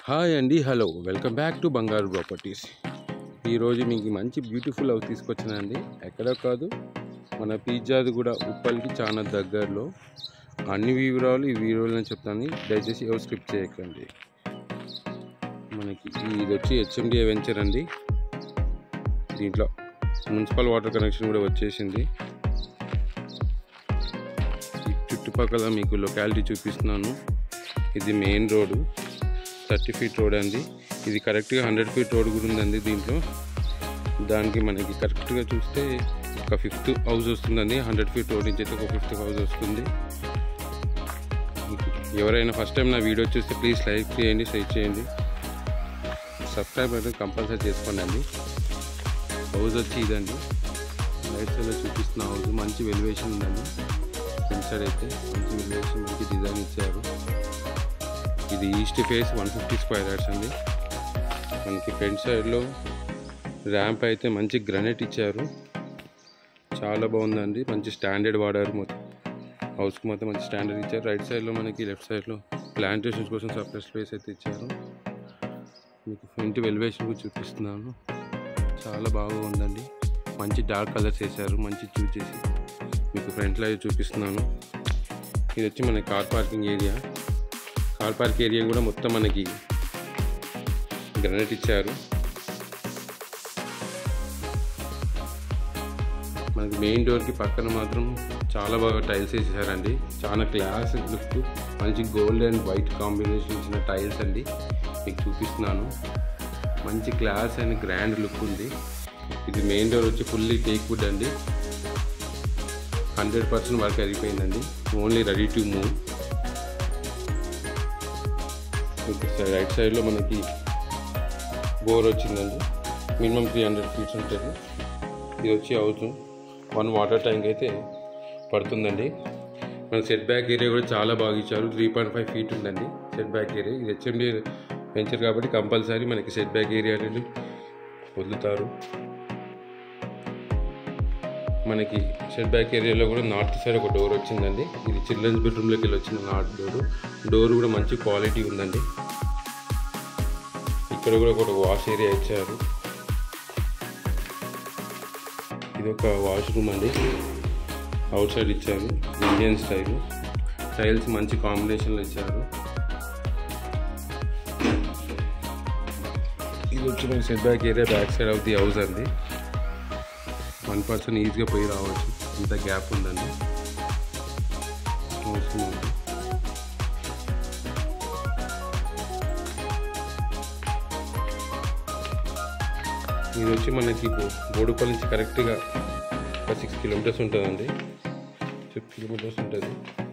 hi అండి hello welcome back to Bangaru properties ఈరోజు మీకు మంచి బ్యూటిఫుల్ హౌస్ తీసుకొచ్చానండి ఎక్కడో కాదు మన పిజ్జాది కూడా ఉప్పల్కి చాలా దగ్గరలో అన్ని వివరాలు ఈ వీడియోలో నేను చెప్తాను దయచేసి ఎవరు స్కిప్ చేయకండి మనకి ఇది వచ్చి హెచ్ఎండిఏ వెంచర్ అండి దీంట్లో మున్సిపల్ వాటర్ కనెక్షన్ కూడా వచ్చేసింది ఈ చుట్టుపక్కల మీకు లొకాలిటీ చూపిస్తున్నాను ఇది main road thirty feet road అండి ఇది కరెక్ట్గా హండ్రెడ్ ఫీట్ రోడ్ కూడా ఉందండి దీంట్లో దానికి మనకి కరెక్ట్గా చూస్తే ఒక ఫిఫ్త్ హౌస్ వస్తుందండి హండ్రెడ్ ఫీట్ రోడ్ నుంచి అయితే ఒక ఫిఫ్త్ హౌస్ వస్తుంది ఎవరైనా ఫస్ట్ టైం నా వీడియో చూస్తే ప్లీజ్ లైక్ చేయండి షేర్ చేయండి సబ్స్క్రైబ్ అయితే కంపల్సరీ చేసుకోండి అండి హౌస్ వచ్చి ఇదండి రైట్ సైడ్లో చూపిస్తున్న హౌస్ మంచి వెలివేషన్ ఉందండి ఫ్రంట్ సైడ్ అయితే మంచి వెలివేషన్ మంచి డిజైన్ ఇచ్చారు ఇది east face one fifty square yards అండి మనకి ఫ్రంట్ సైడ్లో ర్యాంప్ అయితే మంచి గ్రనైట్ ఇచ్చారు చాలా బాగుందండి మంచి స్టాండర్డ్ వాడారు మొత్తం హౌస్కి మొత్తం మంచి స్టాండర్డ్ ఇచ్చారు రైట్ సైడ్లో మనకి లెఫ్ట్ సైడ్లో ప్లాంటేషన్స్ కోసం సపరేట్ స్పేస్ అయితే ఇచ్చారు మీకు ఫ్రంట్ వెలివేషన్ కూడా చూపిస్తున్నాను చాలా బాగా ఉందండి మంచి డార్క్ కలర్స్ వేసారు మంచి చూస్ చేసి మీకు ఫ్రంట్లో అయితే చూపిస్తున్నాను ఇది వచ్చి మన car parking area car park area కూడా మొత్తం మనకి గ్రనైట్ ఇచ్చారు మనకి మెయిన్ డోర్కి పక్కన మాత్రం చాలా బాగా టైల్స్ వేసేసారండి చాలా క్లాస్ లుక్ మంచి గోల్డ్ అండ్ వైట్ కాంబినేషన్ ఇచ్చిన టైల్స్ అండి మీకు చూపిస్తున్నాను మంచి క్లాస్ అండ్ గ్రాండ్ లుక్ ఉంది ఇది మెయిన్ డోర్ వచ్చి ఫుల్లీ టేక్ వుడ్ అండి హండ్రెడ్ పర్సెంట్ వర్క్ అయిపోయిందండి only ready to move right సైడ్లో మనకి బోర్ వచ్చిందండి మినిమం త్రీ హండ్రెడ్ ఫీట్స్ ఉంటుంది ఇది వచ్చి హౌస్ వన్ వాటర్ ట్యాంక్ అయితే పడుతుందండి మన సెట్ బ్యాక్ ఏరియా కూడా చాలా బాగా ఇచ్చారు త్రీ పాయింట్ ఫైవ్ ఫీట్ ఉందండి సెట్ బ్యాక్ ఏరియా ఇది హెచ్ఎండి వెంచర్ కాబట్టి కంపల్సరీ మనకి సెట్ బ్యాక్ ఏరియా అనేది వదులుతారు మనకి షెడ్ బ్యాక్ ఏరియాలో కూడా నార్త్ సైడ్ ఒక డోర్ వచ్చిందండి ఇది చిల్డ్రన్స్ బెడ్రూమ్లోకి వెళ్ళి వచ్చిన నార్త్ డోర్ డోర్ కూడా మంచి క్వాలిటీ ఉందండి ఇక్కడ కూడా ఒక వాష్ ఏరియా ఇచ్చారు ఇది ఒక వాష్ రూమ్ అండి అవుట్ సైడ్ ఇచ్చారు ఇండియన్ స్టైల్ టైల్స్ మంచి కాంబినేషన్లో ఇచ్చారు ఇది వచ్చి మన set back area back side of the house అండి వన్ పర్సన్ ఈజీగా పోయి రావచ్చు ఇంత గ్యాప్ ఉందండి అవసరం ఉంది ఇది వచ్చి మనకి బో- బోడుపల్లి నుంచి కరెక్ట్గా ఒక సిక్స్ కిలోమీటర్స్ ఉంటుందండి సిక్స్ కిలోమీటర్స్ ఉంటుంది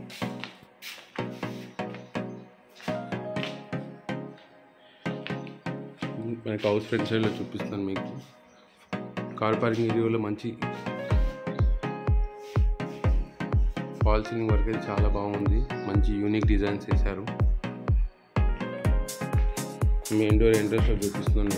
మనకి హౌస్ ఫ్రంట్ సైడ్లో చూపిస్తాను మీకు కార్ పార్కింగ్ ఏరియాలో మంచి ఫాల్ సీలింగ్ వర్క్ అయితే చాలా బాగుంది మంచి యూనిక్ డిజైన్స్ వేశారు మెయిన్ డోర్ ఎంట్రన్స్ చూపిస్తున్నాను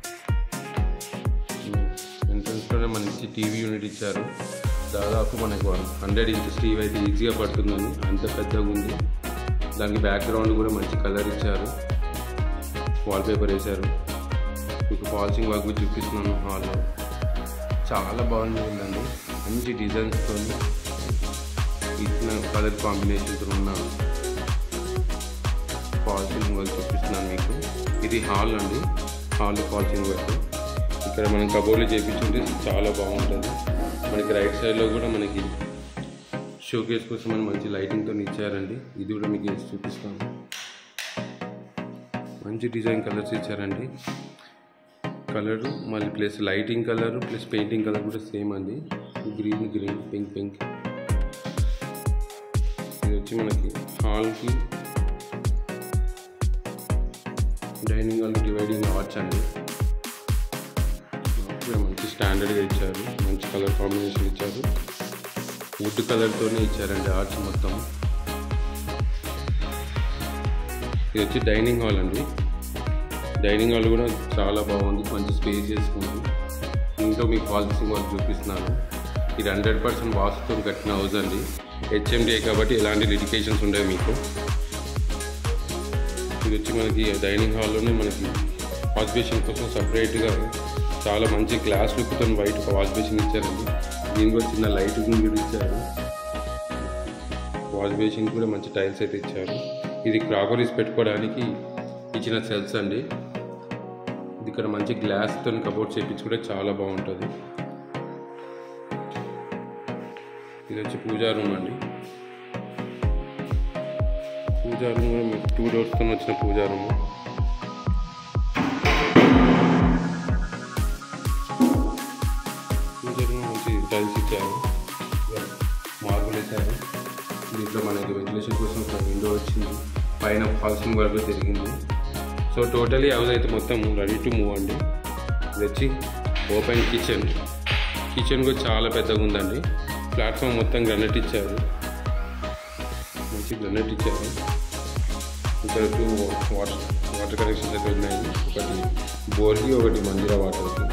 మీకు ఎంట్రన్స్లోనే మనకి టీవీ యూనిట్ ఇచ్చారు దాదాపు మనకు హండ్రెడ్ ఇంచెస్ టీవీ అయితే ఈజీగా పడుతుందని అంత పెద్దగా ఉంది దానికి బ్యాక్గ్రౌండ్ కూడా మంచి కలర్ ఇచ్చారు వాల్పేపర్ వేశారు మీకు ఫాల్సింగ్ వర్క్ కూడా చూపిస్తున్నాను హాల్లో చాలా బాగుంది ఉందండి మంచి డిజైన్స్తో ఇచ్చిన కలర్ కాంబినేషన్తో ఉన్న ఫాల్సింగ్ వర్క్ చూపిస్తున్నాను మీకు ఇది హాల్ అండి హాల్ ఫాల్సింగ్ వర్క్ ఇక్కడ మనం కబోర్డ్లు చేయించుంటే చాలా బాగుంటుంది మనకి రైట్ సైడ్లో కూడా మనకి షోకేస్ కోసం మనం మంచి లైటింగ్తో ఇచ్చారండి ఇది కూడా మీకు వేసి చూపిస్తాను మంచి డిజైన్ కలర్స్ ఇచ్చారండి కలరు మళ్ళీ plus lighting colour plus painting colour కూడా సేమ్ అండి గ్రీన్ గ్రీన్ పింక్ పింక్ ఇది వచ్చి మనకి హాల్కి డైనింగ్ హాల్ డివైడింగ్ ఆర్చ్ అండి ఇక్కడ మంచి స్టాండర్డ్గా ఇచ్చారు మంచి కలర్ కాంబినేషన్ ఇచ్చారు వుడ్ కలర్తోనే ఇచ్చారండి ఆర్చ్ మొత్తం ఇది వచ్చి డైనింగ్ హాల్ అండి డైనింగ్ హాల్ కూడా చాలా బాగుంది మంచి స్పేస్ చేసుకుంది ఇంట్లో మీకు పాలసీ వర్క్ చూపిస్తున్నాను ఇది హండ్రెడ్ పర్సెంట్ వాస్తుతో కట్టిన హౌస్ అండి హెచ్ఎండిఏ కాబట్టి ఎలాంటి లిటికేషన్స్ ఉండవు మీకు ఇది వచ్చి మనకి డైనింగ్ హాల్లోనే మనకి వాష్ బేసిన్ కోసం సపరేట్గా చాలా మంచి గ్లాస్ లుక్తో వైట్ వాష్ బేసిన్ ఇచ్చారండి దీనికి కూడా చిన్న లైట్ కూడా ఇచ్చారు వాష్ బేసిన్ కూడా మంచి టైల్స్ అయితే ఇచ్చారు ఇది క్రాకరీస్ పెట్టుకోవడానికి ఇచ్చిన సెల్స్ అండి ఇది ఇక్కడ మంచి గ్లాస్తో కబోర్డ్ చేయించుకుంటే చాలా బాగుంటుంది ఇది వచ్చి పూజా రూమ్ అండి పూజా రూమ్ కూడా మీకు టూ డోర్స్తో వచ్చిన పూజా రూమ్ పూజా రూమ్ మంచి టైల్స్ ఇచ్చారు మార్బుల్ వేశారు దీంట్లో మనకి వెంటిలేషన్ కోసం ఒక విండో వచ్చింది పైన ఫాల్సింగ్ వరకు తిరిగింది సో టోటలీ హౌస్ అయితే మొత్తం రెడీ టు మూవ్ అండి ఇది వచ్చి ఓపెన్ కిచెన్ కిచెన్ కూడా చాలా పెద్దగా ఉందండి ప్లాట్ఫామ్ మొత్తం గ్రనెట్ ఇచ్చారు మంచి గ్రనెట్ ఇచ్చారు ఇక్కడ టూ వాటర్ వాటర్ కనెక్షన్స్ అయితే ఉన్నాయి ఒకటి బోర్కి ఒకటి మందిరా వాటర్కి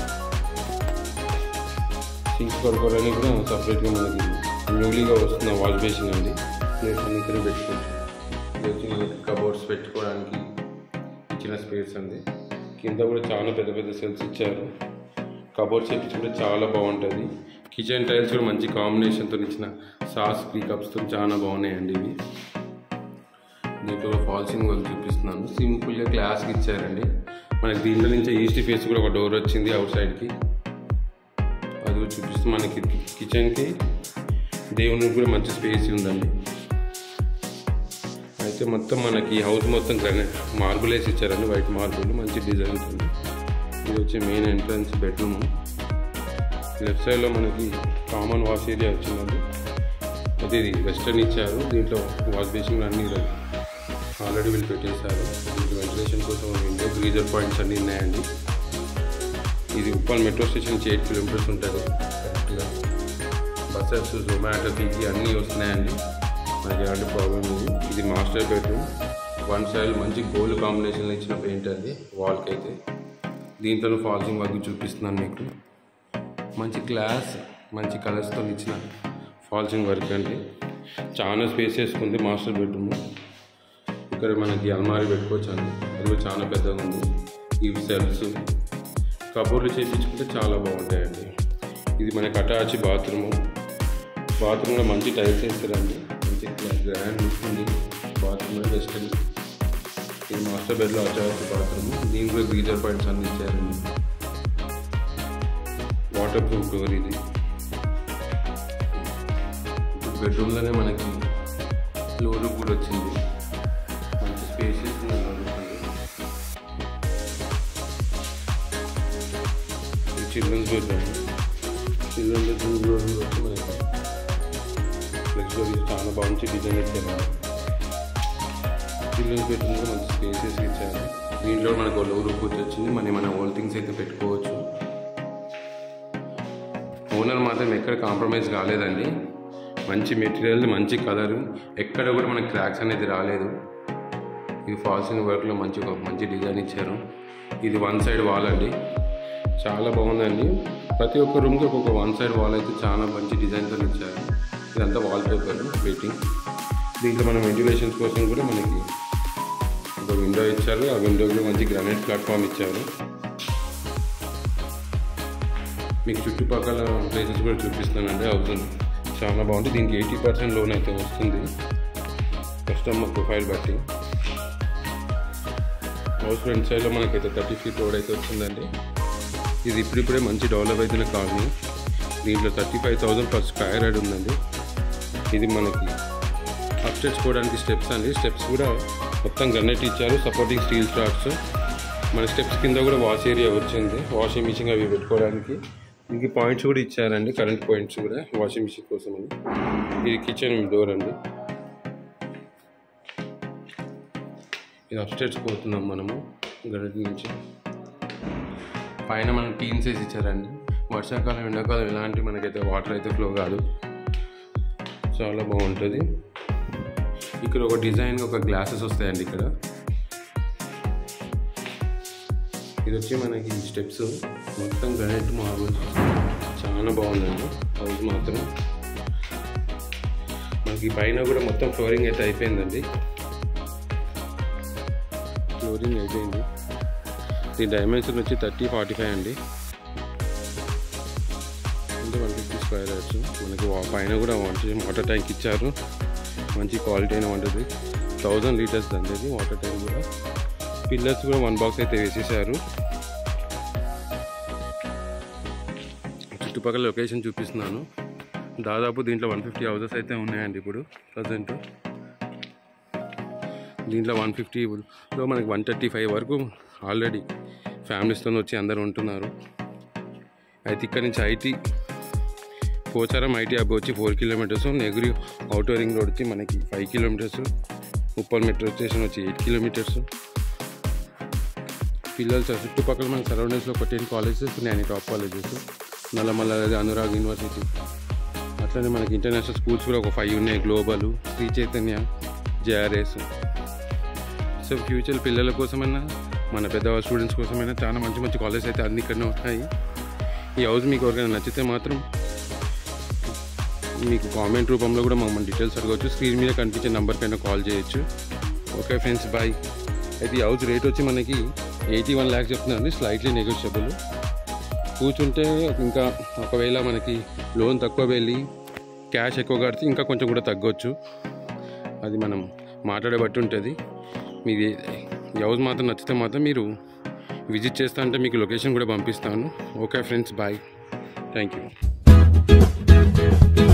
సింక్ కొనుక్కోవడానికి కూడా సపరేట్గా మనకి న్యూలీగా వస్తున్న వాష్ బేసిన్ అండి ప్లేస్ అన్ని ఇక్కడ పెట్టుకోవచ్చు ఇది వచ్చి మనకి కబోర్డ్స్ పెట్టుకోవడానికి ఇచ్చిన స్పేస్ అండి కింద కూడా చాలా పెద్ద పెద్ద సెల్స్ ఇచ్చారు కబోర్డ్స్ చేపించుకుంటే చాలా బాగుంటుంది కిచెన్ టైల్స్ కూడా మంచి కాంబినేషన్తో ఇచ్చిన సాస్ త్రీ కప్స్తో చాలా బాగున్నాయండి ఇవి దీంట్లో ఫాల్సింగ్ వాళ్ళు చూపిస్తున్నాను సింపుల్గా గ్లాస్కి ఇచ్చారండి మనకి దీంట్లో నుంచి ఈస్ట్ ఫేస్ కూడా ఒక డోర్ వచ్చింది అవుట్ సైడ్కి అది కూడా చూపిస్తూ మనకి కిచెన్కి దేవునికి కూడా మంచి స్పేస్ ఉందండి అయితే మొత్తం మనకి హౌస్ మొత్తం గ్రానైట్ మార్బుల్ వేసి ఇచ్చారండి వైట్ మార్బుల్ మంచి డిజైన్ ఉంది ఇది వచ్చి మెయిన్ ఎంట్రన్స్ బెడ్రూమ్ లెఫ్ట్ సైడ్లో మనకి కామన్ వాష్ ఏరియా వచ్చిందండి అయితే ఇది వెస్టర్న్ ఇచ్చారు దీంట్లో వాష్ బేసిన్ అన్ని ఆల్రెడీ వీళ్ళు పెట్టేశారు దీంట్లో వెంటిలేషన్ కోసం విండో గ్రీజర్ పాయింట్స్ అన్నీ ఉన్నాయండి ఇది ఉప్పల్ మెట్రో స్టేషన్ నుంచి ఎయిట్ కిలోమీటర్స్ ఉంటుంది కరెక్ట్గా బస్సెస్ జొమాటో పీకి అన్నీ వస్తున్నాయండి మనకి ఎలాంటి ప్రాబ్లం లేదు ఇది మాస్టర్ బెడ్రూమ్ వన్ సైడ్ మంచి గోల్డ్ కాంబినేషన్లో ఇచ్చిన పెయింట్ అది వాల్కి అయితే దీంతో ఫాల్సింగ్ వర్క్ చూపిస్తున్నాను మీకు మంచి గ్లాస్ మంచి కలర్స్తో ఇచ్చిన ఫాల్సింగ్ వర్క్ అండి చాలా స్పేస్ వేసుకుంది మాస్టర్ బెడ్రూమ్ ఇక్కడ మనకి అల్మారీ పెట్టుకోవచ్చు అండి అది కూడా చాలా పెద్దగా ఉంది ఇవి సెల్ఫ్స్ కబోర్డ్లు చేయించుకుంటే చాలా బాగుంటాయండి ఇది మనకి అటాచ్ బాత్రూము బాత్రూంలో మంచి టైల్స్ వేస్తారండి మంచి గ్రాండ్ లుక్ ఉంది బాత్రూమ్ వెస్టర్న్ ఇది మాస్టర్ బెడ్లో అటాచ్ బాత్రూమ్ దీనికి కూడా గీజర్ పాయింట్స్ అన్ని ఇచ్చారండి వాటర్ ప్రూఫ్ డోర్ ఇది ఇప్పుడు బెడ్రూమ్లోనే మనకి ఫ్లోర్ కూడా వచ్చింది మంచి spaces children's bedroom children bedroom వచ్చి మనకి ఫ్లెక్సిబుల్ చాలా బాగుంది డిజైన్ ఇచ్చారు చిల్డ్రన్స్ బెడ్రూమ్ కూడా మంచి స్పేసెస్ ఇచ్చారు దీంట్లో మనకు ఒక లోరు కూర్చొని వచ్చింది మన మన ఓల్ థింగ్స్ అయితే పెట్టుకోవచ్చు ఓనర్ మాత్రం ఎక్కడ కాంప్రమైజ్ కాలేదండి మంచి మెటీరియల్ మంచి కలర్ ఎక్కడ కూడా మనకి క్రాక్స్ అనేది రాలేదు ఇది ఫాల్సింగ్ వర్క్లో మంచి ఒక మంచి డిజైన్ ఇచ్చారు ఇది వన్ సైడ్ వాల్ అండి చాలా బాగుందండి ప్రతి ఒక్క రూమ్కి ఒక్కొక్క వన్ సైడ్ వాల్ అయితే చాలా మంచి డిజైన్తో ఇచ్చారు ఇదంతా వాల్ పేపర్ వెయిటింగ్ దీంట్లో మనం వెంటిలేషన్స్ కోసం కూడా మనకి ఒక విండో ఇచ్చారు ఆ విండోకి మంచి గ్రానైట్ ప్లాట్ఫామ్ ఇచ్చారు మీకు చుట్టుపక్కల ప్లేసెస్ కూడా చూపిస్తానండి హౌస్ చాలా బాగుంటుంది దీనికి ఎయిటీ పర్సెంట్ లోన్ అయితే వస్తుంది కస్టమర్ ప్రొఫైల్ బట్టి హౌస్ ఫ్రంట్ సైడ్లో మనకైతే థర్టీ ఫీట్ రోడ్ అయితే వస్తుందండి ఇది ఇప్పుడిప్పుడే మంచి డెవలప్ అవుతున్న కాలనీ దీంట్లో thirty five thousand per square yard ఉందండి ఇది మనకి అప్స్టెప్స్ పోవడానికి స్టెప్స్ అండి స్టెప్స్ కూడా మొత్తం గన్నెట్ ఇచ్చారు సపోర్టింగ్ స్టీల్ స్టార్ట్స్ మన స్టెప్స్ కింద కూడా వాష్ ఏరియా వచ్చింది వాషింగ్ మిషన్ అవి పెట్టుకోవడానికి ఇంక పాయింట్స్ కూడా ఇచ్చారండి కరెంట్ పాయింట్స్ కూడా వాషింగ్ మిషన్ కోసం అని ఇది కిచెన్ డోర్ అండి ఇది అప్స్టేట్స్ పోతున్నాం మనము గడటి నుంచి పైన మనం టీన్స్ వేసి ఇచ్చారండి వర్షాకాలం ఎండాకాలం ఎలాంటి మనకైతే వాటర్ అయితే ఫ్లో కాదు చాలా బాగుంటుంది ఇక్కడ ఒక డిజైన్ ఒక గ్లాసెస్ వస్తాయండి ఇక్కడ ఇది వచ్చి మనకి స్టెప్స్ మొత్తం గ్రానైట్ మార్బుల్ చాలా బాగుందండి హౌస్ మాత్రం మనకి పైన కూడా మొత్తం ఫ్లోరింగ్ అయితే అయిపోయిందండి ఫ్లోరింగ్ అయిపోయింది దీని డైమెన్షన్ వచ్చి థర్టీ ఫార్టీ ఫైవ్ అండి అంటే వన్ ఫిఫ్టీ స్క్వేర్ యార్డ్స్ మనకి వా- పైన కూడా మంచి వాటర్ ట్యాంక్ ఇచ్చారు మంచి క్వాలిటీ అయిన ఉంటుంది థౌజండ్ లీటర్స్ అండి ఇది వాటర్ ట్యాంక్ కూడా పిల్లర్స్ కూడా వన్ బాక్స్ అయితే వేసేసారు చుట్టుపక్కల లొకేషన్ చూపిస్తున్నాను దాదాపు దీంట్లో వన్ ఫిఫ్టీ హౌసెస్ అయితే ఉన్నాయండి ఇప్పుడు ప్రజెంట్ దీంట్లో వన్ ఫిఫ్టీలో మనకి వన్ థర్టీ ఫైవ్ వరకు ఆల్రెడీ ఫ్యామిలీస్తో వచ్చి అందరు ఉంటున్నారు అయితే ఇక్కడ నుంచి ఐటీ పోచారం ఐటీ హబ్ వచ్చి ఫోర్ కిలోమీటర్స్ నెగిరి అవుటర్ రింగ్ రోడ్ వచ్చి మనకి five kilometers Uppal metro station వచ్చి ఎయిట్ కిలోమీటర్స్ పిల్లలు చ- చుట్టుపక్కల మన సరౌండింగ్స్లో ఒక టెన్ కాలేజెస్ ఉన్నాయండి టాప్ కాలేజెస్ నల్లమల్ల అదే అనురాగ్ యూనివర్సిటీ అట్లనే మనకి ఇంటర్నేషనల్ స్కూల్స్ కూడా ఒక ఫైవ్ ఉన్నాయి global Shri Chaitanya JRS so future పిల్లల కోసమైనా మన పెద్ద స్టూడెంట్స్ కోసమైనా చాలా మంచి మంచి కాలేజెస్ అయితే అన్ని ఇక్కడనే ఉన్నాయి ఈ హౌస్ మీకు ఎవరికైనా నచ్చితే మాత్రం మీకు కామెంట్ రూపంలో కూడా మనం డీటెయిల్స్ అడగవచ్చు స్క్రీన్ మీద కనిపించే నెంబర్ పైన కాల్ చేయొచ్చు ఓకే ఫ్రెండ్స్ బాయ్ అయితే ఈ హౌస్ రేట్ వచ్చి మనకి ఎయిటీ వన్ ల్యాక్స్ చెప్తున్నారండి స్లైట్లీ నెగోషియబుల్ కూర్చుంటే ఇంకా ఒకవేళ మనకి లోన్ తక్కువ వెళ్ళి క్యాష్ ఎక్కువ కడితే ఇంకా కొంచెం కూడా తగ్గొచ్చు అది మనం మాట్లాడే బట్టి ఉంటుంది మీది ఈ హౌస్ మాత్రం నచ్చితే మాత్రం మీరు విజిట్ చేస్తా అంటే మీకు లొకేషన్ కూడా పంపిస్తాను okay friends bye thank you